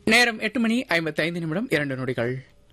நேரம் எட்டு மணி ஐம்பத்தி ஐந்து நிமிடம் இரண்டு நொடிகள்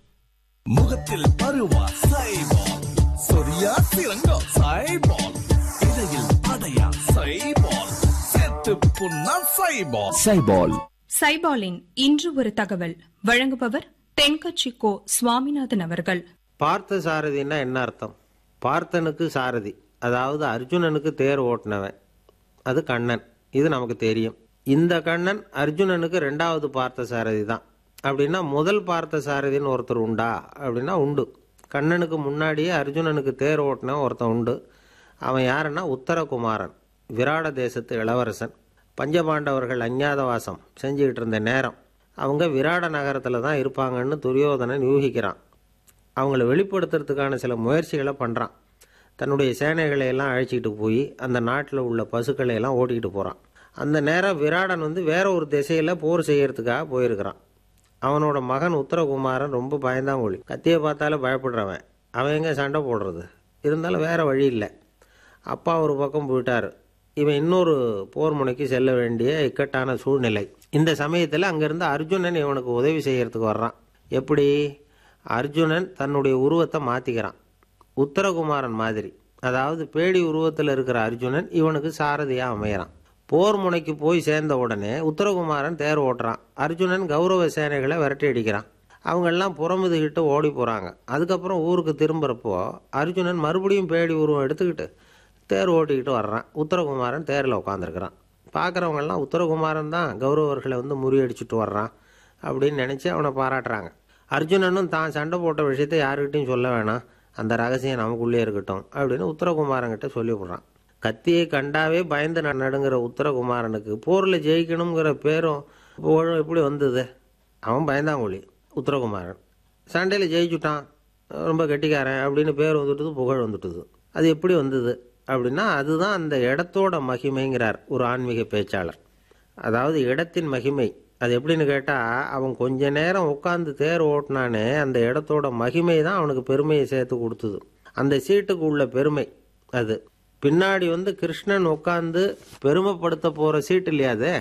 முகத்தில் பருவா சைபால் சொரியா சிறங்கோ சைபால் இடையில் அடையா சைபால் செத்து புண்ணா சைபால் சைபால் சைபாலின் இன்று ஒரு தகவல் வழங்குபவர் தென்கட்சி கோ சுவாமிநாதன் அவர்கள் பார்த்த சாரதின்னா என்ன அர்த்தம் பார்த்தனுக்கு சாரதி அதாவது அர்ஜுனனுக்கு தேர் ஓட்டினவன் அது கண்ணன் இது நமக்கு தெரியும் இந்த கண்ணன் அர்ஜுனனுக்கு ரெண்டாவது பார்த்த சாரதி தான் அப்படின்னா முதல் பார்த்த சாரதின்னு ஒருத்தர் உண்டா அப்படின்னா உண்டு கண்ணனுக்கு முன்னாடியே அர்ஜுனனுக்கு தேர் ஓட்டின ஒருத்தன் உண்டு அவன் யாருன்னா உத்தரகுமாரன் விராட தேசத்து இளவரசன் பஞ்சபாண்டவர்கள் அஞ்ஞாதவாசம் செஞ்சுக்கிட்டு இருந்த நேரம் அவங்க விராட நகரத்தில் தான் இருப்பாங்கன்னு துரியோதனன் யூகிக்கிறான் அவங்கள வெளிப்படுத்துறதுக்கான சில முயற்சிகளை பண்ணுறான் தன்னுடைய சேனைகளை எல்லாம் அழைச்சிக்கிட்டு போய் அந்த நாட்டில் உள்ள பசுக்களை எல்லாம் ஓட்டிக்கிட்டு போகிறான் அந்த நேரம் விராடன் வந்து வேற ஒரு திசையில் போர் செய்யறதுக்காக போயிருக்கிறான் அவனோட மகன் உத்தரகுமாரன் ரொம்ப பயந்தாங்கோழி கத்தியை பார்த்தாலே பயப்படுறவன் அவன் எங்கே சண்டை போடுறது இருந்தாலும் வேற வழி இல்லை அப்பா ஒரு பக்கம் போயிட்டார் இவன் இன்னொரு போர் முனைக்கு செல்ல வேண்டிய இக்கட்டான சூழ்நிலை இந்த சமயத்தில் அங்கேருந்து அர்ஜுனன் இவனுக்கு உதவி செய்யறதுக்கு வர்றான் எப்படி அர்ஜுனன் தன்னுடைய உருவத்தை மாற்றிக்கிறான் உத்தரகுமாரன் மாதிரி அதாவது பேடி உருவத்தில் இருக்கிற அர்ஜுனன் இவனுக்கு சாரதியாக அமையறான் போர் முனைக்கு போய் சேர்ந்த உடனே உத்தரகுமாரன் தேர் ஓட்டுறான் அர்ஜுனன் கௌரவ சேனைகளை விரட்டி அடிக்கிறான் அவங்கெல்லாம் புறமுதுகிட்டு ஓடி போகிறாங்க அதுக்கப்புறம் ஊருக்கு திரும்புகிறப்போ அர்ஜுனன் மறுபடியும் பேடி உருவம் எடுத்துக்கிட்டு தேர் ஓட்டிக்கிட்டு வர்றான் உத்தரகுமாரன் தேரில் உட்காந்துருக்கிறான் பார்க்குறவங்கெல்லாம் உத்தரகுமாரன் தான் கௌரவர்களை வந்து முறியடிச்சிட்டு வர்றான் அப்படின்னு நினச்சி அவனை பாராட்டுறாங்க அர்ஜுனனும் தான் சண்டை போட்ட விஷயத்தை யாருக்கிட்டையும் சொல்ல வேணாம் அந்த ரகசியம் நமக்குள்ளே இருக்கட்டும் அப்படின்னு உத்தரகுமாரன்கிட்ட சொல்லி விடுறான் கத்தியை கண்டாவே பயந்து ந- நடுங்கிற உத்தரகுமாரனுக்கு போரில் ஜெயிக்கணுங்கிற பேரும் புகழும் எப்படி வந்தது அவன் பயந்தாங்கொழி உத்தரகுமாரன் சண்டையில் ஜெயிச்சுட்டான் ரொம்ப கெட்டிக்காரன் அப்படின்னு பேர் வந்துட்டுது புகழ் வந்துட்டுது அது எப்படி வந்தது அப்படின்னா அதுதான் அந்த இடத்தோட மகிமைங்கிறார் ஒரு ஆன்மீக பேச்சாளர் அதாவது இடத்தின் மகிமை அது எப்படின்னு கேட்டால் அவன் கொஞ்ச நேரம் உட்காந்து தேர் ஓட்டினானே அந்த இடத்தோட மகிமை தான் அவனுக்கு பெருமையை சேர்த்து கொடுத்தது அந்த சீட்டுக்கு உள்ள பெருமை அது பின்னாடி வந்து கிருஷ்ணன் உட்காந்து பெருமைப்படுத்த போகிற சீட்டு இல்லையா அது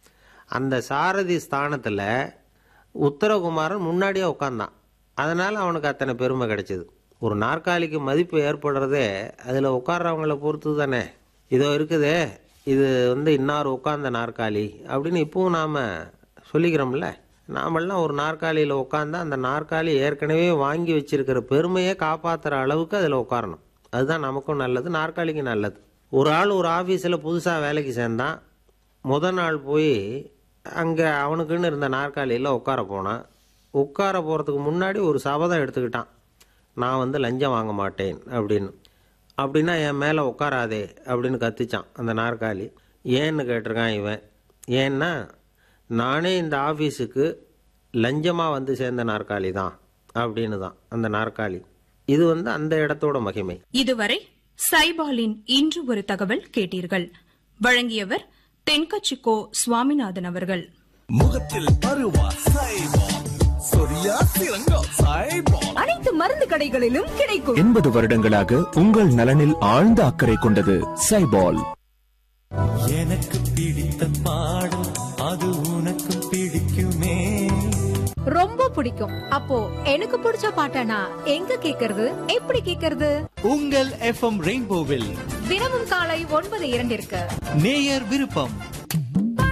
அந்த சாரதி ஸ்தானத்தில் உத்தரகுமாரன் முன்னாடியே உட்காந்தான் அதனால் அவனுக்கு அத்தனை பெருமை கிடைச்சிது ஒரு நாற்காலிக்கு மதிப்பு ஏற்படுறதே அதில் உட்கார்றவங்கள பொறுத்து தானே இதோ இருக்குதே இது வந்து இன்னார் உட்கார்ந்த நாற்காலி அப்படின்னு இப்பவும் நாம் சொல்லிக்கிறோம்ல நாமெல்லாம் ஒரு நாற்காலியில் உட்காந்தா அந்த நாற்காலி ஏற்கனவே வாங்கி வச்சிருக்கிற பெருமையை காப்பாற்றுற அளவுக்கு அதில் உட்காரணும் அதுதான் நமக்கும் நல்லது நாற்காலிக்கு நல்லது ஒரு ஆள் ஒரு ஆஃபீஸில் புதுசாக வேலைக்கு சேர்ந்தான் முத நாள் போய் அங்கே அவனுக்குன்னு இருந்த நாற்காலியில் உட்கார போனான் உட்கார போகிறதுக்கு முன்னாடி ஒரு சபதம் எடுத்துக்கிட்டான் நான் வந்து லஞ்சம் வாங்க மாட்டேன் அப்படின்னு அப்படின்னா என் மேலே உட்காராதே அப்படின்னு கத்திச்சான் அந்த நாற்காலி ஏன்னு கேட்டிருக்கான் இவன் ஏன்னா நானே இந்த ஆஃபீஸுக்கு லஞ்சமாக வந்து சேர்ந்த நாற்காலி தான் அப்படின்னு தான் அந்த நாற்காலி இது வந்து அந்த இடத்தோட மகிமை இதுவரை சைபாலின் இன்று ஒரு தகவல் கேட்டீர்கள் வழங்கியவர் தென்கட்சி கோ சுவாமிநாதன் அவர்கள் முகத்தில் பருவா சைபால் சொரியா சிறங்கோ சைபால் அனைத்து மருந்து கடைகளிலும் கிடைக்கும் எண்பது வருடங்களாக உங்கள் நலனில் ஆழ்ந்த அக்கறை கொண்டது சைபால் எனக்கு பிடித்த பாடல் அது உனக்கு பிடிக்குமே ரொம்ப பிடிக்கும் அப்போ எனக்கு பிடிச்ச பாட்டனா எங்க கேக்குறது எப்படி கேக்குறது உங்கள் எஃப்எம் ரெயின்போவில் தினமும் காலை ஒன்பது இரண்டிற்கு நேயர் விருப்பம்